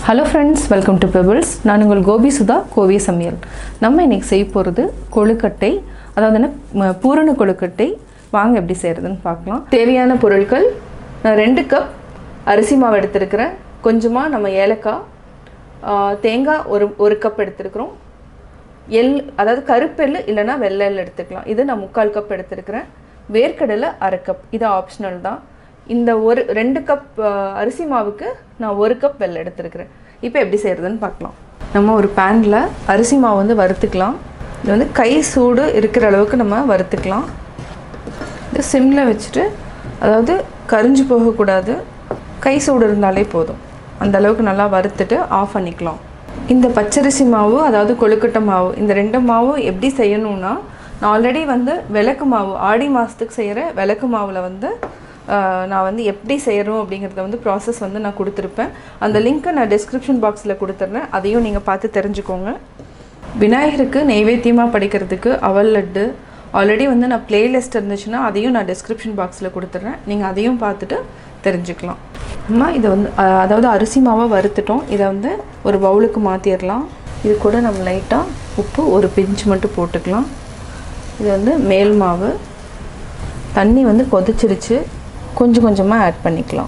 hello friends welcome to Pebbles நான் உங்கள் கோபி சுதா கோவிய சமையல் நம்ம இன்னைக்கு செய்ய போகிறது கொழுக்கட்டை அதாவது என்ன ம- பூரண கொழுக்கட்டை வாங்க எப்படி செய்கிறதுன்னு பார்க்கலாம் தேவையான பொருட்கள் நான் ரெண்டு கப் அரிசி மாவு எடுத்திருக்கிறேன் கொஞ்சமாக நம்ம ஏலக்காய் ஆ, தேங்காய் ஒரு ஒரு கப் எடுத்திருக்கிறோம் எள் அதாவது கருப்பெள் இல்லைன்னா வெள்ளை எள் எடுத்துக்கலாம் இது நான் முக்கால் கப் எடுத்திருக்கிறேன் வேர்க்கடலை அரை கப் இது ஆப்ஷனல் தான் இந்த ஒரு ரெண்டு கப் அரிசி மாவுக்கு நான் ஒரு கப் வெள்ளை எடுத்திருக்கிறேன் இப்போ எப்படி செய்கிறதுன்னு பார்க்கலாம் நம்ம ஒரு பேனில் அரிசி மாவு வந்து வறுத்துக்கலாம் இது வந்து கை சூடு இருக்கிற அளவுக்கு நம்ம வறுத்துக்கலாம் இது சிம்மில் வச்சுட்டு அதாவது கரிஞ்சு போகக்கூடாது கை சூடு இருந்தாலே போதும் அந்த அளவுக்கு நல்லா வறுத்துட்டு ஆஃப் பண்ணிக்கலாம் இந்த பச்சரிசி மாவு அதாவது கொழுக்கட்டை மாவு இந்த ரெண்டு மாவும் எப்படி செய்யணும்னா நான் ஆல்ரெடி வந்து விளக்கு மாவு ஆடி மாதத்துக்கு செய்கிற விளக்கு மாவில் வந்து ஆஹ், நான் வந்து எப்படி செய்யணும் அப்படிங்கிறத வந்து ப்ராசஸ் வந்து நான் கொடுத்துருப்பேன் அந்த லிங்க்கை நான் டிஸ்கிரிப்ஷன் பாக்ஸில் கொடுத்துட்றேன் அதையும் நீங்கள் பார்த்து தெரிஞ்சுக்கோங்க விநாயகருக்கு நெய்வேத்தியமாக படிக்கிறதுக்கு அவல் லட்டு ஆல்ரெடி வந்து நான் பிளேலிஸ்ட் இருந்துச்சுன்னா அதையும் நான் டிஸ்கிரிப்ஷன் பாக்ஸில் கொடுத்துட்றேன் நீங்கள் அதையும் பார்த்துட்டு தெரிஞ்சுக்கலாம் அம்மா இதை வந்து அஹ், அதாவது அரிசி மாவை வறுத்துட்டோம் இதை வந்து ஒரு பவுலுக்கு மாற்றிடலாம் இது கூட நம்ம லைட்டாக உப்பு ஒரு பிஞ்சு மட்டும் போட்டுக்கலாம் இது வந்து மேல் மாவு தண்ணி வந்து கொதிச்சிருச்சு கொஞ்சம் கொஞ்சமாக ஆட் பண்ணிக்கலாம்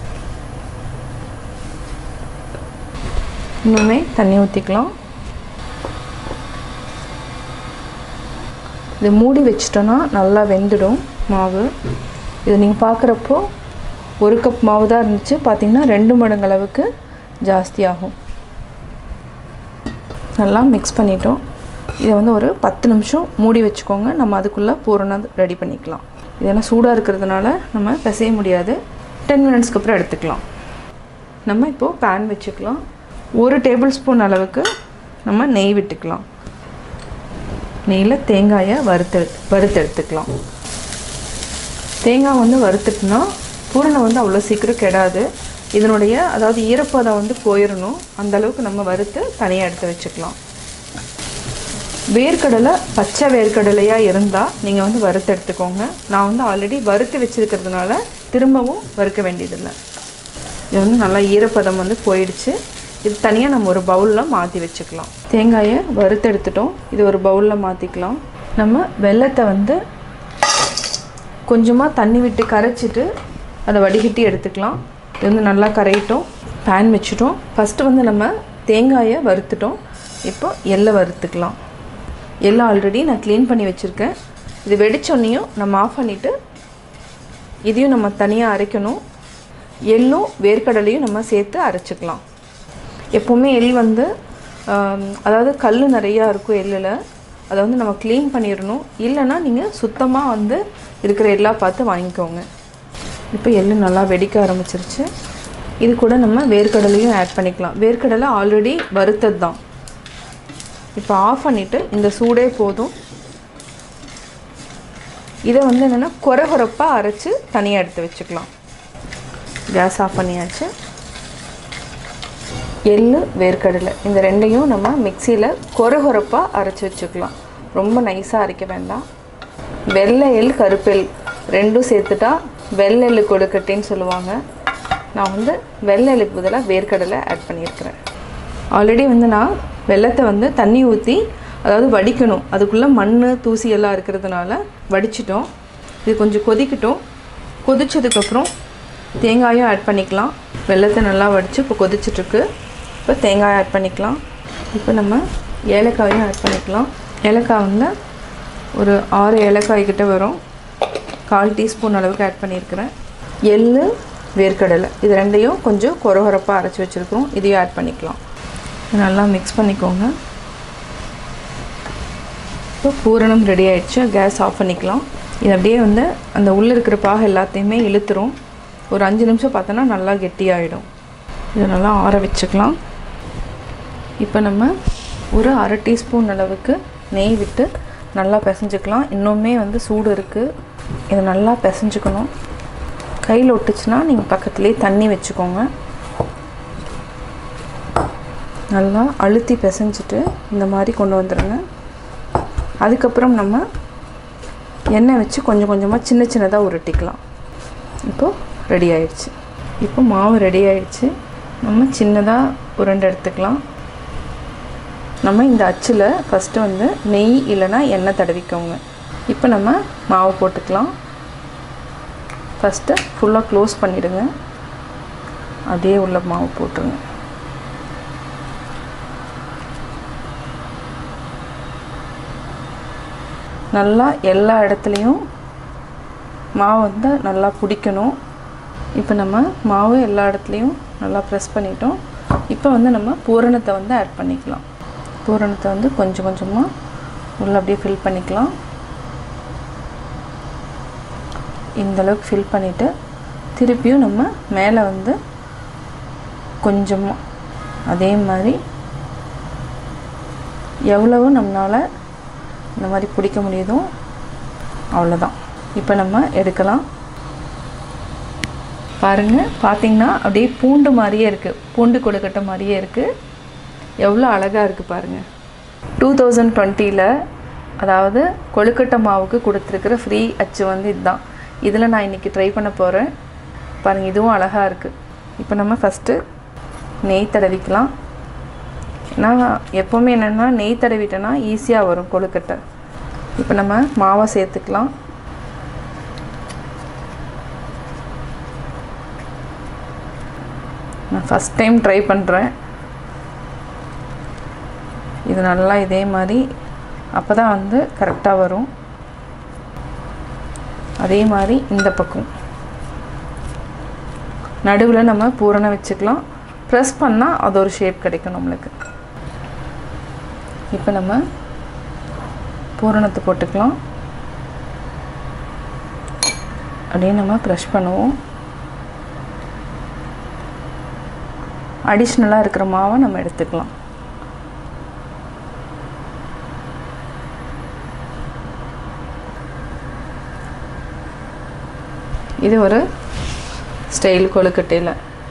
இன்னுமே தண்ணி ஊற்றிக்கலாம் இது மூடி வச்சிட்டோன்னா நல்லா வெந்துடும் மாவு இது நீங்கள் பார்க்குறப்போ ஒரு கப் மாவு தான் இருந்துச்சு பார்த்தீங்கன்னா ரெண்டு மடங்கு அளவுக்கு ஜாஸ்தி ஆகும் நல்லா மிக்ஸ் பண்ணிட்டோம் இதை வந்து ஒரு பத்து நிமிஷம் மூடி வச்சுக்கோங்க நம்ம அதுக்குள்ளே பூரணம் ரெடி பண்ணிக்கலாம் இதெல்லாம் சூடாக இருக்கிறதுனால நம்ம பிசைய முடியாது டென் மினிட்ஸ்க்கு அப்புறம் எடுத்துக்கலாம் நம்ம இப்போது பேன் வச்சுக்கலாம் ஒரு டேபிள் ஸ்பூன் அளவுக்கு நம்ம நெய் விட்டுக்கலாம் நெய்யில் தேங்காயை வறுத்து வறுத்து எடுத்துக்கலாம் தேங்காய் வந்து வறுத்துட்டுனா பூரணம் வந்து அவ்வளோ சீக்கிரம் கெடாது இதனுடைய அதாவது ஈரப்பதம் வந்து போயிடணும் அந்த அளவுக்கு நம்ம வறுத்து தனியாக எடுத்து வச்சுக்கலாம் வேர்க்கடலை பச்சை வேர்க்கடலையாக இருந்தால் நீங்கள் வந்து வறுத்து எடுத்துக்கோங்க நான் வந்து ஆல்ரெடி வறுத்து வச்சுருக்கிறதுனால திரும்பவும் வறுக்க வேண்டியதில்லை இது வந்து நல்லா ஈரப்பதம் வந்து போயிடுச்சு இது தனியாக நம்ம ஒரு பவுலில் மாற்றி வச்சுக்கலாம் தேங்காயை வறுத்து எடுத்துட்டோம் இது ஒரு பவுலில் மாற்றிக்கலாம் நம்ம வெல்லத்தை வந்து கொஞ்சமாக தண்ணி விட்டு கரைச்சிட்டு அதை வடிகட்டி எடுத்துக்கலாம் இது வந்து நல்லா கரையிட்டோம் பேன் வச்சுட்டோம் ஃபஸ்ட்டு வந்து நம்ம தேங்காயை வறுத்துட்டோம் இப்போ எள்ளை வறுத்துக்கலாம் எள்ளை ஆல்ரெடி நான் க்ளீன் பண்ணி வச்சுருக்கேன் இது வெடிச்சோன்னையும் நம்ம ஆஃப் பண்ணிவிட்டு இதையும் நம்ம தனியாக அரைக்கணும் எள்ளும் வேர்க்கடலையும் நம்ம சேர்த்து அரைச்சிக்கலாம் எப்போவுமே எள் வந்து ஆம், அதாவது கல் நிறையா இருக்கும் எள்ளில் அதை வந்து நம்ம க்ளீன் பண்ணிடணும் இல்லைன்னா நீங்கள் சுத்தமாக வந்து இருக்கிற எல்லாம் பார்த்து வாங்கிக்கோங்க இப்போ எள்ளு நல்லா வெடிக்க ஆரம்பிச்சிருச்சு இது கூட நம்ம வேர்க்கடலையும் ஆட் பண்ணிக்கலாம் வேர்க்கடலை ஆல்ரெடி வறுத்தது தான் இப்போ ஆஃப் பண்ணிவிட்டு இந்த சூடே போதும் இதை வந்து என்னென்னா குறை குறைப்பாக அரைச்சி தனியாக எடுத்து வச்சுக்கலாம் கேஸ் ஆஃப் பண்ணியாச்சு எள்ளு வேர்க்கடலை இந்த ரெண்டையும் நம்ம மிக்சியில் கொர கொரப்பாக அரைச்சி வச்சுக்கலாம் ரொம்ப நைஸாக அரைக்க வேண்டாம் வெள்ளை எள் கருப்பெள் ரெண்டும் சேர்த்துட்டா வெள்ளை எள்ளு கொழுக்கட்டைன்னு சொல்லுவாங்க நான் வந்து வெள்ளை எள்ளுக்கு பதிலாக வேர்க்கடலை ஆட் பண்ணியிருக்கிறேன் ஆல்ரெடி வந்து நான் வெள்ளத்தை வந்து தண்ணி ஊற்றி அதாவது வடிக்கணும் அதுக்குள்ளே மண் தூசி எல்லாம் இருக்கிறதுனால வடிச்சிட்டோம் இது கொஞ்சம் கொதிக்கட்டும் கொதிச்சதுக்கப்புறம் தேங்காயும் ஆட் பண்ணிக்கலாம் வெள்ளத்தை நல்லா வடித்து இப்போ கொதிச்சிட்ருக்கு இப்போ தேங்காய் ஆட் பண்ணிக்கலாம் இப்போ நம்ம ஏலக்காயும் ஆட் பண்ணிக்கலாம் ஏலக்காய் வந்து ஒரு ஆறு ஏலக்காய் கிட்ட வரும் கால் டீஸ்பூன் அளவுக்கு ஆட் பண்ணியிருக்கிறேன் எள்ளு வேர்க்கடலை இது ரெண்டையும் கொஞ்சம் கொரகொரப்பாக அரைச்சி வச்சுருக்கிறோம் இதையும் ஆட் பண்ணிக்கலாம் இது நல்லா மிக்ஸ் பண்ணிக்கோங்க இப்போ பூரணம் ரெடி ஆயிடுச்சு கேஸ் ஆஃப் பண்ணிக்கலாம் இது அப்படியே வந்து அந்த உள்ளே இருக்கிற பாக எல்லாத்தையுமே இழுத்துரும் ஒரு அஞ்சு நிமிஷம் பார்த்தோன்னா நல்லா கெட்டியாயிடும் இதை நல்லா ஆற வச்சுக்கலாம் இப்போ நம்ம ஒரு அரை டீஸ்பூன் அளவுக்கு நெய் விட்டு நல்லா பிசைஞ்சுக்கலாம் இன்னுமே வந்து சூடு இருக்குது இதை நல்லா பிசைஞ்சுக்கணும் கையில் ஒட்டுச்சுன்னா நீங்கள் பக்கத்துலேயே தண்ணி வச்சுக்கோங்க நல்லா அழுத்தி பிசைஞ்சிட்டு இந்த மாதிரி கொண்டு வந்துடுங்க அதுக்கப்புறம் நம்ம எண்ணெய் வச்சு கொஞ்சம் கொஞ்சமாக சின்ன சின்னதாக உருட்டிக்கலாம் இப்போது ரெடி ஆயிடுச்சு இப்போ மாவு ரெடி ஆயிடுச்சு நம்ம சின்னதாக உருண்டை எடுத்துக்கலாம் நம்ம இந்த அச்சில் ஃபஸ்ட்டு வந்து நெய் இல்லைன்னா எண்ணெய் தடவிக்கோங்க இப்போ நம்ம மாவு போட்டுக்கலாம் ஃபஸ்ட்டு ஃபுல்லாக க்ளோஸ் பண்ணிவிடுங்க அப்படியே உள்ள மாவு போட்டுருங்க நல்லா எல்லா இடத்துலையும் மாவு வந்து நல்லா பிடிக்கணும் இப்போ நம்ம மாவு எல்லா இடத்துலையும் நல்லா ப்ரெஸ் பண்ணிட்டோம் இப்போ வந்து நம்ம பூரணத்தை வந்து ஆட் பண்ணிக்கலாம் பூரணத்தை வந்து கொஞ்சம் கொஞ்சமாக உள்ள அப்படியே ஃபில் பண்ணிக்கலாம் இந்த அளவுக்கு ஃபில் பண்ணிவிட்டு திருப்பியும் நம்ம மேலே வந்து கொஞ்சமாக அதே மாதிரி எவ்வளவு நம்மளால் இந்த மாதிரி பிடிக்க முடியுதோ அவ்வளோதான் இப்போ நம்ம எடுக்கலாம் பாருங்கள் பார்த்தீங்கன்னா அப்படியே பூண்டு மாதிரியே இருக்குது பூண்டு கொழுக்கட்டை மாதிரியே இருக்குது எவ்வளோ அழகாக இருக்குது பாருங்கள் டூ தௌசண்ட் டுவெண்ட்டியில் அதாவது கொழுக்கட்டை மாவுக்கு கொடுத்துருக்கிற ஃப்ரீ அச்சு வந்து இதுதான் இதில் நான் இன்றைக்கி ட்ரை பண்ண போகிறேன் பாருங்கள் இதுவும் அழகாக இருக்குது இப்போ நம்ம ஃபஸ்ட்டு நெய் தடவிக்கலாம் நான் எப்போவுமே என்னென்னா நெய் தடவிட்டேன்னா ஈஸியாக வரும் கொழுக்கட்டை இப்போ நம்ம மாவை சேர்த்துக்கலாம் நான் ஃபஸ்ட் டைம் ட்ரை பண்ணுறேன் இது நல்லா இதே மாதிரி அப்போ தான் வந்து கரெக்டாக வரும் அதே மாதிரி இந்த பக்கம் நடுவில் நம்ம பூரணை வச்சுக்கலாம் ப்ரெஸ் பண்ணால் அது ஒரு ஷேப் கிடைக்கும் நம்மளுக்கு இப்போ நம்ம பூரணத்தை போட்டுக்கலாம் அப்படியே நம்ம ப்ரெஷ் பண்ணுவோம் அடிஷ்னலாக இருக்கிற மாவை நம்ம எடுத்துக்கலாம் இது ஒரு ஸ்டைல் கொழுக்கட்டையில்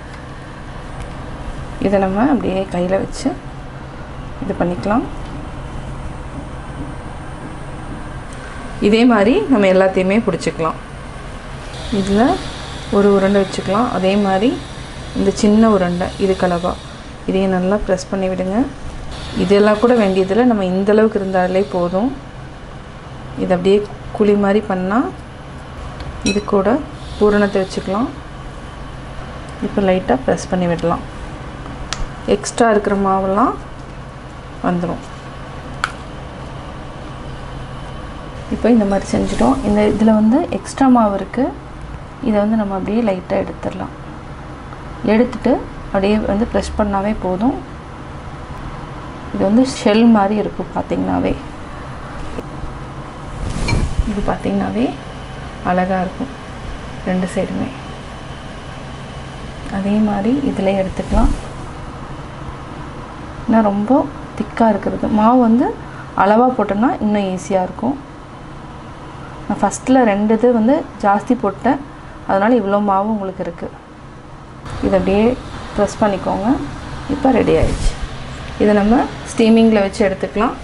இதை நம்ம அப்படியே கையில் வச்சு இது பண்ணிக்கலாம் இதே மாதிரி நம்ம எல்லாத்தையுமே பிடிச்சிக்கலாம் இதில் ஒரு உருண்டை வச்சுக்கலாம் அதே மாதிரி இந்த சின்ன உருண்டை இது கலவா இதையும் நல்லா ப்ரெஸ் பண்ணி விடுங்க இதெல்லாம் கூட வேண்டியதில் நம்ம இந்த அளவுக்கு இருந்தாலே போதும் இது அப்படியே குழி மாதிரி பண்ணால் இது கூட பூரணத்தை வச்சுக்கலாம் இப்போ லைட்டாக ப்ரெஸ் பண்ணி விடலாம் எக்ஸ்ட்ரா இருக்கிற மாவெல்லாம் வந்துடும் இப்போ இந்த மாதிரி செஞ்சிட்டோம் இந்த இதில் வந்து எக்ஸ்ட்ரா மாவு இருக்குது இதை வந்து நம்ம அப்படியே லைட்டாக எடுத்துடலாம் எடுத்துட்டு அப்படியே வந்து ப்ரெஷ் பண்ணாவே போதும் இது வந்து ஷெல் மாதிரி இருக்கும் பார்த்திங்கனாவே இது பார்த்திங்கனாவே அழகாக இருக்கும் ரெண்டு சைடுமே அதே மாதிரி இதில் எடுத்துக்கலாம் இன்னும் ரொம்ப திக்காக இருக்கிறது மாவு வந்து அளவாக போட்டோன்னா இன்னும் ஈஸியாக இருக்கும் நான் ஃபஸ்ட்டில் ரெண்டு இது வந்து ஜாஸ்தி போட்டேன் அதனால் இவ்வளோ மாவு உங்களுக்கு இருக்குது இதை அப்படியே ப்ரெஸ் பண்ணிக்கோங்க இப்போ ரெடி ஆயிடுச்சு இதை நம்ம ஸ்டீமிங்கில் வச்சு எடுத்துக்கலாம்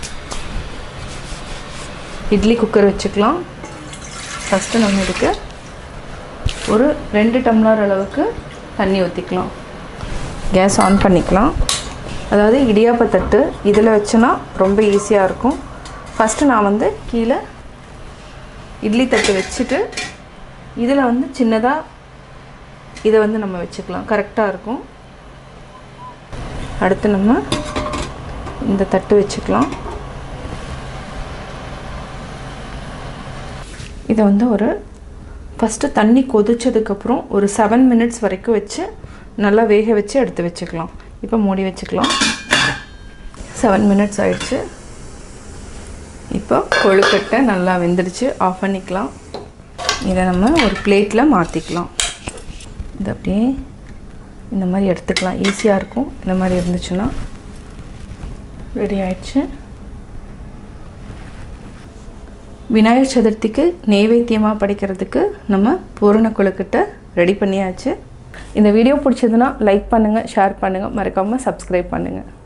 இட்லி குக்கர் வச்சுக்கலாம் ஃபஸ்ட்டு நம்ம இதுக்கு ஒரு ரெண்டு டம்ளர் அளவுக்கு தண்ணி ஊற்றிக்கலாம் கேஸ் ஆன் பண்ணிக்கலாம் அதாவது இடியாப்பத்தட்டு இதில் வச்சோன்னா ரொம்ப ஈஸியாக இருக்கும் ஃபஸ்ட்டு நான் வந்து கீழே இட்லி தட்டு வச்சுட்டு இதில் வந்து சின்னதாக இதை வந்து நம்ம வச்சுக்கலாம் கரெக்டாக இருக்கும் அடுத்து நம்ம இந்த தட்டு வச்சுக்கலாம் இதை வந்து ஒரு ஃபஸ்ட்டு தண்ணி கொதிச்சதுக்கப்புறம் ஒரு செவன் மினிட்ஸ் வரைக்கும் வச்சு நல்லா வேக வச்சு எடுத்து வச்சுக்கலாம் இப்போ மூடி வச்சுக்கலாம் செவன் மினிட்ஸ் ஆயிடுச்சு இப்போ கொழுக்கட்டை நல்லா வெந்துடுச்சு ஆஃப் பண்ணிக்கலாம் இதை நம்ம ஒரு பிளேட்டில் மாற்றிக்கலாம் இது அப்படியே இந்த மாதிரி எடுத்துக்கலாம் ஈஸியாக இருக்கும் இந்த மாதிரி இருந்துச்சுன்னா ரெடி ஆயிடுச்சு விநாயகர் சதுர்த்திக்கு நெய்வேத்தியமாக படைக்கிறதுக்கு நம்ம பூரண கொழுக்கட்டை ரெடி பண்ணியாச்சு இந்த வீடியோ பிடிச்சதுன்னா லைக் பண்ணுங்கள் ஷேர் பண்ணுங்கள் மறக்காமல் சப்ஸ்கிரைப் பண்ணுங்கள்